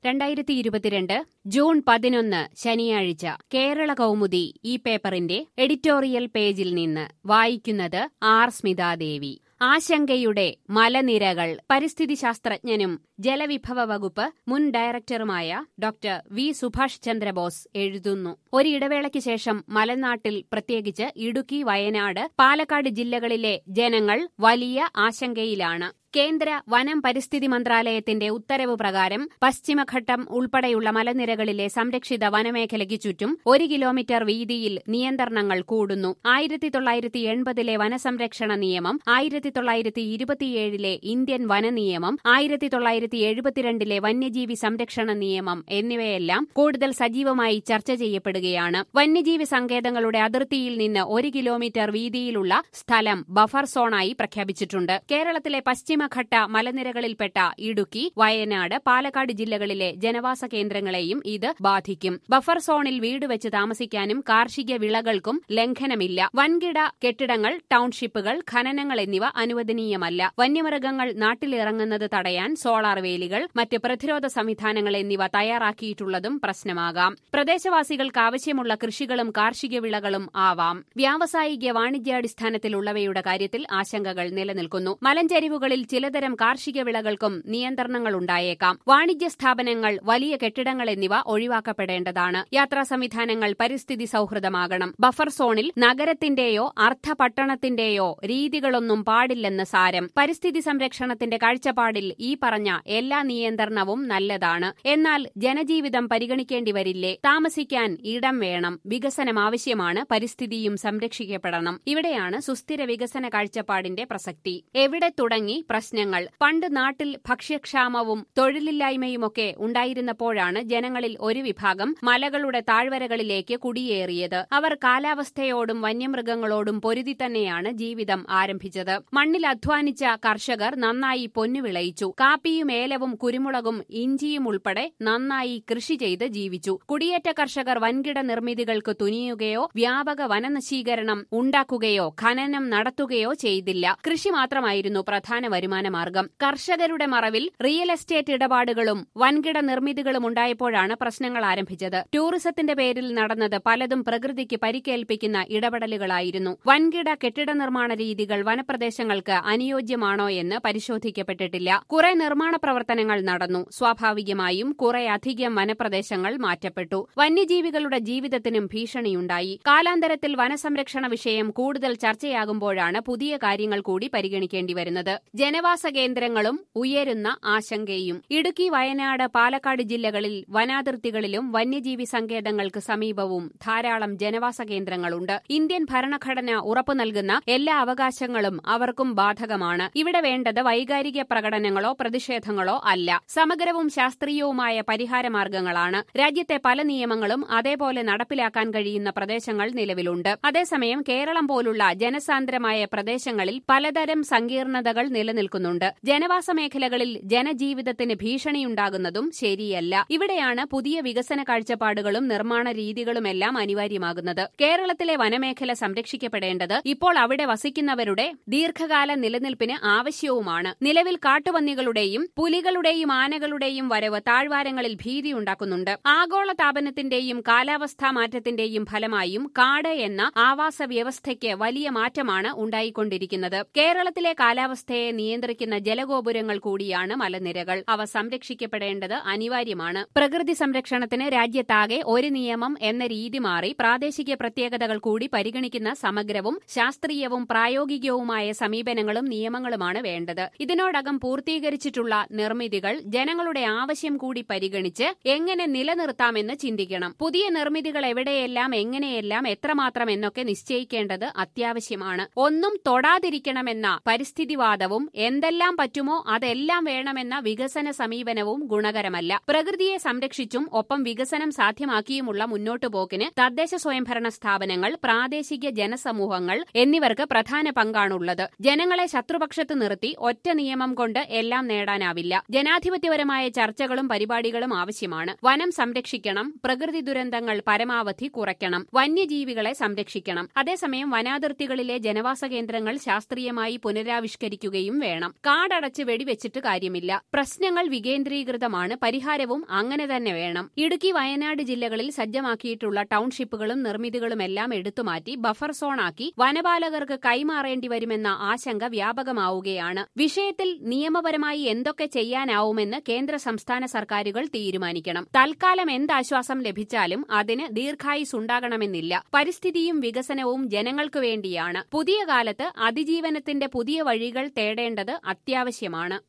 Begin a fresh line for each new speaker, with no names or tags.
രണ്ടായിരത്തി ഇരുപത്തിരണ്ട് ജൂൺ പതിനൊന്ന് ശനിയാഴ്ച കേരള കൗമുദി ഈ പേപ്പറിന്റെ എഡിറ്റോറിയൽ പേജിൽ നിന്ന് വായിക്കുന്നത് ആർ സ്മിതാദേവി ആശങ്കയുടെ മലനിരകൾ പരിസ്ഥിതി ശാസ്ത്രജ്ഞനും ജലവിഭവ വകുപ്പ് മുൻ ഡയറക്ടറുമായ ഡോക്ടർ വി സുഭാഷ് ചന്ദ്രബോസ് എഴുതുന്നു ഒരിടവേളയ്ക്ക് ശേഷം മലനാട്ടിൽ പ്രത്യേകിച്ച് ഇടുക്കി വയനാട് പാലക്കാട് ജില്ലകളിലെ ജനങ്ങൾ വലിയ ആശങ്കയിലാണ് കേന്ദ്ര വനം പരിസ്ഥിതി മന്ത്രാലയത്തിന്റെ ഉത്തരവ് പ്രകാരം പശ്ചിമഘട്ടം ഉൾപ്പെടെയുള്ള മലനിരകളിലെ സംരക്ഷിത വനമേഖലയ്ക്ക് ചുറ്റും ഒരു കിലോമീറ്റർ വീതിയിൽ നിയന്ത്രണങ്ങൾ കൂടുന്നു ആയിരത്തി തൊള്ളായിരത്തി എൺപതിലെ വനസംരക്ഷണ നിയമം ആയിരത്തി തൊള്ളായിരത്തി ഇരുപത്തിയേഴിലെ ഇന്ത്യൻ വനനിയമം ആയിരത്തി തൊള്ളായിരത്തി എഴുപത്തിരണ്ടിലെ വന്യജീവി സംരക്ഷണ നിയമം എന്നിവയെല്ലാം കൂടുതൽ സജീവമായി ചർച്ച ചെയ്യപ്പെടുകയാണ് വന്യജീവി സങ്കേതങ്ങളുടെ അതിർത്തിയിൽ നിന്ന് ഒരു കിലോമീറ്റർ വീതിയിലുള്ള സ്ഥലം ബഫർ സോണായി പ്രഖ്യാപിച്ചിട്ടുണ്ട് കേരളത്തിലെ പശ്ചിമ പശ്ചിമഘട്ട മലനിരകളിൽപ്പെട്ട ഇടുക്കി വയനാട് പാലക്കാട് ജില്ലകളിലെ ജനവാസ കേന്ദ്രങ്ങളെയും ഇത് ബാധിക്കും ബഫർ സോണിൽ വീട് വെച്ച് താമസിക്കാനും കാർഷിക വിളകൾക്കും ലംഘനമില്ല വൻകിട കെട്ടിടങ്ങൾ ടൌൺഷിപ്പുകൾ ഖനനങ്ങൾ എന്നിവ അനുവദനീയമല്ല വന്യമൃഗങ്ങൾ നാട്ടിലിറങ്ങുന്നത് തടയാൻ സോളാർ വേലികൾ മറ്റ് പ്രതിരോധ സംവിധാനങ്ങൾ എന്നിവ തയ്യാറാക്കിയിട്ടുള്ളതും പ്രശ്നമാകാം പ്രദേശവാസികൾക്ക് ആവശ്യമുള്ള കൃഷികളും കാർഷിക വിളകളും ആവാം വ്യാവസായിക വാണിജ്യാടിസ്ഥാനത്തിലുള്ളവയുടെ കാര്യത്തിൽ ആശങ്കകൾ നിലനിൽക്കുന്നു മലഞ്ചരിവുകളിൽ ചിലതരം കാർഷിക വിളകൾക്കും നിയന്ത്രണങ്ങൾ ഉണ്ടായേക്കാം വാണിജ്യ സ്ഥാപനങ്ങൾ വലിയ കെട്ടിടങ്ങൾ എന്നിവ ഒഴിവാക്കപ്പെടേണ്ടതാണ് യാത്രാ സംവിധാനങ്ങൾ പരിസ്ഥിതി സൌഹൃദമാകണം ബഫർ സോണിൽ നഗരത്തിന്റെയോ അർദ്ധപട്ടണത്തിന്റെയോ രീതികളൊന്നും പാടില്ലെന്ന് സാരം പരിസ്ഥിതി സംരക്ഷണത്തിന്റെ കാഴ്ചപ്പാടിൽ ഈ പറഞ്ഞ എല്ലാ നിയന്ത്രണവും നല്ലതാണ് എന്നാൽ ജനജീവിതം പരിഗണിക്കേണ്ടി വരില്ലേ താമസിക്കാൻ ഇടം വേണം വികസനം ആവശ്യമാണ് പരിസ്ഥിതിയും സംരക്ഷിക്കപ്പെടണം ഇവിടെയാണ് സുസ്ഥിര വികസന കാഴ്ചപ്പാടിന്റെ പ്രസക്തി എവിടെ തുടങ്ങി പ്രശ്നങ്ങൾ പണ്ട് നാട്ടിൽ ഭക്ഷ്യക്ഷാമവും തൊഴിലില്ലായ്മയുമൊക്കെ ഉണ്ടായിരുന്നപ്പോഴാണ് ജനങ്ങളിൽ ഒരു വിഭാഗം മലകളുടെ താഴ്വരകളിലേക്ക് കുടിയേറിയത് അവർ കാലാവസ്ഥയോടും വന്യമൃഗങ്ങളോടും പൊരുതി തന്നെയാണ് ജീവിതം ആരംഭിച്ചത് മണ്ണിൽ അധ്വാനിച്ച കർഷകർ നന്നായി പൊന്നുവിളയിച്ചു കാപ്പിയും ഏലവും കുരുമുളകും ഇഞ്ചിയും ഉൾപ്പെടെ നന്നായി കൃഷി ചെയ്ത് ജീവിച്ചു കുടിയേറ്റ കർഷകർ വൻകിട നിർമ്മിതികൾക്ക് തുനിയുകയോ വ്യാപക വനനശീകരണം ഉണ്ടാക്കുകയോ ഖനനം നടത്തുകയോ ചെയ്തില്ല കൃഷി മാത്രമായിരുന്നു പ്രധാന വരുമാന മാർഗം കർഷകരുടെ മറവിൽ റിയൽ എസ്റ്റേറ്റ് ഇടപാടുകളും വൻകിട നിർമ്മിതികളും ഉണ്ടായപ്പോഴാണ് പ്രശ്നങ്ങൾ ആരംഭിച്ചത് ടൂറിസത്തിന്റെ പേരിൽ നടന്നത് പലതും പ്രകൃതിക്ക് പരിക്കേൽപ്പിക്കുന്ന ഇടപെടലുകളായിരുന്നു വൻകിട കെട്ടിട നിർമ്മാണ രീതികൾ വനപ്രദേശങ്ങൾക്ക് അനുയോജ്യമാണോ എന്ന് പരിശോധിക്കപ്പെട്ടിട്ടില്ല കുറെ നിർമ്മാണ പ്രവർത്തനങ്ങൾ നടന്നു സ്വാഭാവികമായും കുറെ അധികം വനപ്രദേശങ്ങൾ മാറ്റപ്പെട്ടു വന്യജീവികളുടെ ജീവിതത്തിനും ഭീഷണിയുണ്ടായി കാലാന്തരത്തിൽ വനസംരക്ഷണ വിഷയം കൂടുതൽ ചർച്ചയാകുമ്പോഴാണ് പുതിയ കാര്യങ്ങൾ കൂടി പരിഗണിക്കേണ്ടി വരുന്നത് ജനവാസ കേന്ദ്രങ്ങളും ഉയരുന്ന ആശങ്കയും ഇടുക്കി വയനാട് പാലക്കാട് ജില്ലകളിൽ വനാതിർത്തികളിലും വന്യജീവി സങ്കേതങ്ങൾക്ക് സമീപവും ധാരാളം ജനവാസ കേന്ദ്രങ്ങളുണ്ട് ഇന്ത്യൻ ഭരണഘടന ഉറപ്പു നൽകുന്ന എല്ലാ അവകാശങ്ങളും അവർക്കും ബാധകമാണ് ഇവിടെ വേണ്ടത് വൈകാരിക പ്രകടനങ്ങളോ പ്രതിഷേധങ്ങളോ അല്ല സമഗ്രവും ശാസ്ത്രീയവുമായ പരിഹാരമാർഗങ്ങളാണ് രാജ്യത്തെ പല നിയമങ്ങളും അതേപോലെ നടപ്പിലാക്കാൻ കഴിയുന്ന പ്രദേശങ്ങൾ നിലവിലുണ്ട് അതേസമയം കേരളം പോലുള്ള ജനസാന്ദ്രമായ പ്രദേശങ്ങളിൽ പലതരം സങ്കീർണതകൾ നിലനിൽക്കുന്നുണ്ട് ജനവാസ മേഖലകളിൽ ജനജീവിതത്തിന് ഭീഷണിയുണ്ടാകുന്നതും ശരിയല്ല ഇവിടെയാണ് പുതിയ വികസന കാഴ്ചപ്പാടുകളും നിർമ്മാണ രീതികളുമെല്ലാം അനിവാര്യമാകുന്നത് കേരളത്തിലെ വനമേഖല സംരക്ഷിക്കപ്പെടേണ്ടത് ഇപ്പോൾ അവിടെ വസിക്കുന്നവരുടെ ദീർഘകാല നിലനിൽപ്പിന് ആവശ്യവുമാണ് നിലവിൽ കാട്ടുപന്നികളുടെയും പുലികളുടെയും ആനകളുടെയും വരവ് താഴ്വാരങ്ങളിൽ ഭീതിയുണ്ടാക്കുന്നുണ്ട് ആഗോള താപനത്തിന്റെയും കാലാവസ്ഥാ മാറ്റത്തിന്റെയും ഫലമായും കാട് എന്ന ആവാസ വ്യവസ്ഥയ്ക്ക് വലിയ മാറ്റമാണ് ഉണ്ടായിക്കൊണ്ടിരിക്കുന്നത് കേരളത്തിലെ കാലാവസ്ഥയെ നിയന്ത്രിക്കുന്ന ജലഗോപുരങ്ങൾ കൂടിയാണ് മലനിരകൾ അവ സംരക്ഷിക്കപ്പെടേണ്ടത് അനിവാര്യമാണ് പ്രകൃതി സംരക്ഷണത്തിന് രാജ്യത്താകെ ഒരു നിയമം എന്ന രീതി മാറി പ്രാദേശിക പ്രത്യേകതകൾ കൂടി പരിഗണിക്കുന്ന സമഗ്രവും ശാസ്ത്രീയവും പ്രായോഗികവുമായ സമീപനങ്ങളും നിയമങ്ങളുമാണ് വേണ്ടത് ഇതിനോടകം പൂർത്തീകരിച്ചിട്ടുള്ള നിർമ്മിതികൾ ജനങ്ങളുടെ ആവശ്യം കൂടി പരിഗണിച്ച് എങ്ങനെ നിലനിർത്താമെന്ന് ചിന്തിക്കണം പുതിയ നിർമ്മിതികൾ എവിടെയെല്ലാം എങ്ങനെയെല്ലാം എത്രമാത്രം എന്നൊക്കെ നിശ്ചയിക്കേണ്ടത് അത്യാവശ്യമാണ് ഒന്നും തൊടാതിരിക്കണമെന്ന പരിസ്ഥിതിവാദവും എന്തെല്ലാം പറ്റുമോ അതെല്ലാം വേണമെന്ന വികസന സമീപനവും ഗുണകരമല്ല പ്രകൃതിയെ സംരക്ഷിച്ചും ഒപ്പം വികസനം സാധ്യമാക്കിയുമുള്ള മുന്നോട്ടുപോക്കിന് തദ്ദേശ സ്വയംഭരണ സ്ഥാപനങ്ങൾ പ്രാദേശിക ജനസമൂഹങ്ങൾ എന്നിവർക്ക് പ്രധാന പങ്കാണുള്ളത് ജനങ്ങളെ ശത്രുപക്ഷത്ത് നിർത്തി ഒറ്റ നിയമം കൊണ്ട് എല്ലാം നേടാനാവില്ല ജനാധിപത്യപരമായ ചർച്ചകളും പരിപാടികളും ആവശ്യമാണ് വനം സംരക്ഷിക്കണം പ്രകൃതി ദുരന്തങ്ങൾ പരമാവധി കുറയ്ക്കണം വന്യജീവികളെ സംരക്ഷിക്കണം അതേസമയം വനാതിർത്തികളിലെ ജനവാസ കേന്ദ്രങ്ങൾ ശാസ്ത്രീയമായി പുനരാവിഷ്കരിക്കുകയും വേണം വേണം കാടടച്ച് വെടിവെച്ചിട്ട് കാര്യമില്ല പ്രശ്നങ്ങൾ വികേന്ദ്രീകൃതമാണ് പരിഹാരവും അങ്ങനെ തന്നെ വേണം ഇടുക്കി വയനാട് ജില്ലകളിൽ സജ്ജമാക്കിയിട്ടുള്ള ടൗൺഷിപ്പുകളും നിർമ്മിതികളുമെല്ലാം എടുത്തുമാറ്റി ബഫർ സോണാക്കി വനപാലകർക്ക് കൈമാറേണ്ടി വരുമെന്ന ആശങ്ക വ്യാപകമാവുകയാണ് വിഷയത്തിൽ നിയമപരമായി എന്തൊക്കെ ചെയ്യാനാവുമെന്ന് കേന്ദ്ര സംസ്ഥാന സർക്കാരുകൾ തീരുമാനിക്കണം തൽക്കാലം എന്താശ്വാസം ലഭിച്ചാലും അതിന് ദീർഘായുസുണ്ടാകണമെന്നില്ല പരിസ്ഥിതിയും വികസനവും ജനങ്ങൾക്കു വേണ്ടിയാണ് പുതിയ കാലത്ത് അതിജീവനത്തിന്റെ പുതിയ വഴികൾ തേടേണ്ടത് അത്യാവശ്യമാണ്